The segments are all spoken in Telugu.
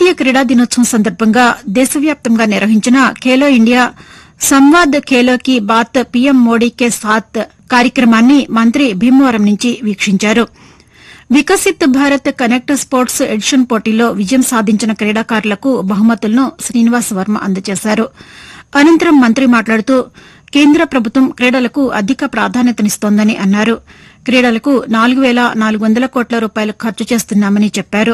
జాతీయ క్రీడా దినోత్సవం సందర్భంగా దేశవ్యాప్తంగా నిర్వహించిన ఖేలో ఇండియా సంవాద్ ఖేలోకి బాత్ పీఎం మోడీ కే సాత్ కార్యక్రమాన్ని మంత్రి భీమవరం నుంచి వీక్షించారు Viksit Bharat connect sports edition పోటీలో విజయం సాధించిన క్రీడాకారులకు బహుమతులను శ్రీనివాస్ వర్మ అందజేశారు అనంతరం మంత్రి మాట్లాడుతూ కేంద్ర ప్రభుత్వం క్రీడలకు అధిక ప్రాధాన్యతనిస్తోందని అన్నారు క్రీడలకు నాలుగు వేల నాలుగు వందల కోట్ల రూపాయలు ఖర్చు చేస్తున్నామని చెప్పారు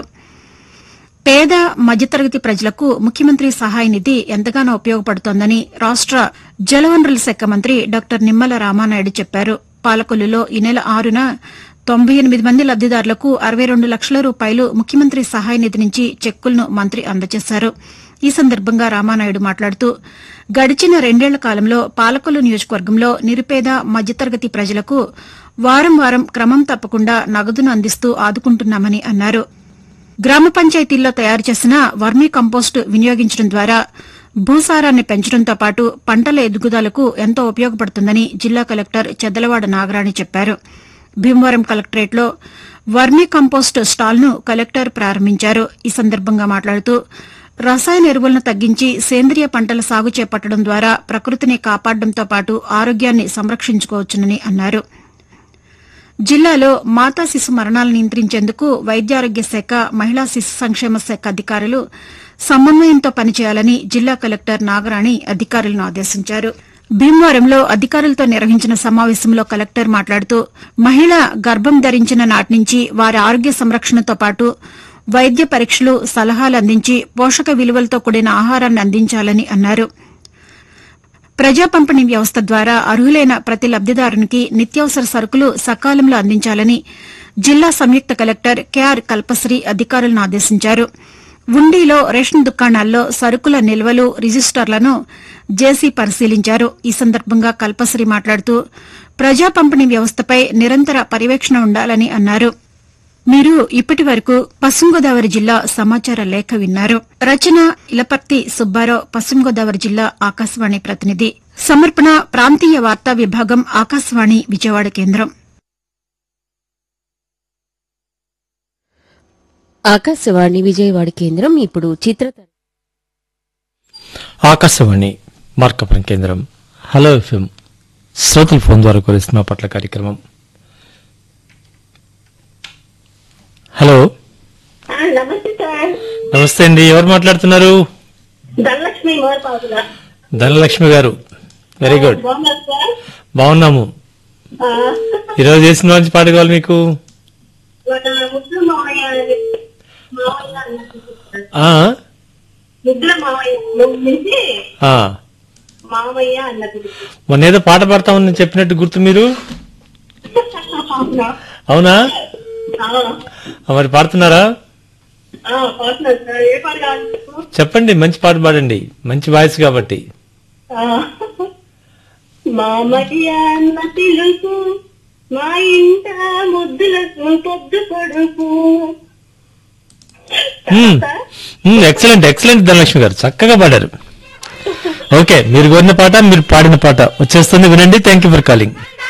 పేద మధ్యతరగతి ప్రజలకు ముఖ్యమంత్రి సహాయ నిధి ఎంతగానో ఉపయోగపడుతోందని రాష్ట జలవనరుల శాఖ మంత్రి డాక్టర్ నిమ్మల రామానాయుడు చెప్పారు పాలకొల్లులో ఈ నెల ఆరున తొంభై ఎనిమిది మంది లబ్దిదారులకు అరవై రెండు లక్షల రూపాయలు ముఖ్యమంత్రి సహాయ నిధి నుంచి చెక్కులను మంత్రి అందజేశారు ఈ సందర్భంగా రామానాయుడు మాట్లాడుతూ గడిచిన రెండేళ్ల కాలంలో పాలకొల్లు నియోజకవర్గంలో నిరుపేద మధ్యతరగతి ప్రజలకు వారం వారం క్రమం తప్పకుండా నగదును అందిస్తూ ఆదుకుంటున్నామని అన్నారు గ్రామ పంచాయతీల్లో తయారు చేసిన వర్మీ కంపోస్టు వినియోగించడం ద్వారా భూసారాన్ని పెంచడంతో పాటు పంటల ఎదుగుదలకు ఎంతో ఉపయోగపడుతుందని జిల్లా కలెక్టర్ చెద్దలవాడ నాగరాణి చెప్పారు భీమవరం కలెక్టరేట్లో వర్మీ కంపోస్ట్ స్టాల్ను కలెక్టర్ ప్రారంభించారు ఈ సందర్భంగా మాట్లాడుతూ రసాయన ఎరువులను తగ్గించి సేంద్రియ పంటల సాగు చేపట్టడం ద్వారా ప్రకృతిని కాపాడడంతో పాటు ఆరోగ్యాన్ని సంరక్షించుకోవచ్చునని అన్నారు జిల్లాలో మాతా శిశు మరణాలను నియంత్రించేందుకు వైద్యారోగ్య శాఖ మహిళా శిశు సంక్షేమ శాఖ అధికారులు సమన్వయంతో పనిచేయాలని జిల్లా కలెక్టర్ నాగరాణి అధికారులను ఆదేశించారు భీమవరంలో అధికారులతో నిర్వహించిన సమావేశంలో కలెక్టర్ మాట్లాడుతూ మహిళ గర్భం ధరించిన నాటి నుంచి వారి ఆరోగ్య సంరక్షణతో పాటు వైద్య పరీక్షలు సలహాలు అందించి పోషక విలువలతో కూడిన ఆహారాన్ని అందించాలని అన్నారు ప్రజా పంపిణీ వ్యవస్థ ద్వారా అర్హులైన ప్రతి లబ్దిదారునికి నిత్యావసర సరుకులు సకాలంలో అందించాలని జిల్లా సంయుక్త కలెక్టర్ కెఆర్ కల్పశ్రీ అధికారులను ఆదేశించారు ఉండిలో రేషన్ దుకాణాల్లో సరుకుల నిల్వలు రిజిస్టర్లను జేసీ పరిశీలించారు ఈ సందర్భంగా కల్పశ్రీ మాట్లాడుతూ ప్రజా పంపిణీ వ్యవస్థపై నిరంతర పర్యవేక్షణ ఉండాలని అన్నారు మీరు ఇప్పటి వరకు పశ్చిమ గోదావరి జిల్లా సమాచార లేఖ విన్నారు రచన ఇలపర్తి సుబ్బారావు పశ్చిమ గోదావరి జిల్లా ఆకాశవాణి ప్రతినిధి సమర్పణ ప్రాంతీయ వార్తా విభాగం ఆకాశవాణి విజయవాడ కేంద్రం ఆకాశవాణి విజయవాడ కేంద్రం ఇప్పుడు చిత్ర ఆకాశవాణి మార్కపురం కేంద్రం హలో ఎఫ్ఎం శ్రోతల ఫోన్ ద్వారా కొలిసిన పట్ల కార్యక్రమం హలో ఆ, నమస్తే సార్ నమస్తే అండి ఎవరు మాట్లాడుతున్నారు ధనలక్ష్మి మోరపాదుల ధనలక్ష్మి గారు వెరీ గుడ్ బాగున్నారు సార్ బాగున్నాము ఆ, ఈరోజు చేసిన మంచి పాట కావాలి మీకు మన ముద్దుల మామయ్య అని- మామయ్య అన్నట్టు సార్. ఆ ముద్దుల మామయ్య నుంచి ఆ మామయ్య అన్నట్టు మొన్న ఏదో పాట పాడతామని చెప్పినట్టు గుర్తు మీరు అవునా? అవునా ఆ, ఆ, మరి పాడుతున్నారా ఆ, పాడుతున్నారు సార్ ఏ పాట కావాలి మీకు? చెప్పండి మంచి పాట పాడండి మంచి వాయిస్ కాబట్టి ఆ, మామయ్య అన్న పిలుపు మా ఇంట ముద్దులకు పొద్దు పొడుపు ఎక్సలెంట్ ఎక్సలెంట్ ధనలక్ష్మి గారు చక్కగా పాడారు ఓకే మీరు కోరిన పాట మీరు పాడిన పాట వచ్చేస్తుంది వినండి థ్యాంక్ యూ ఫర్ కాలింగ్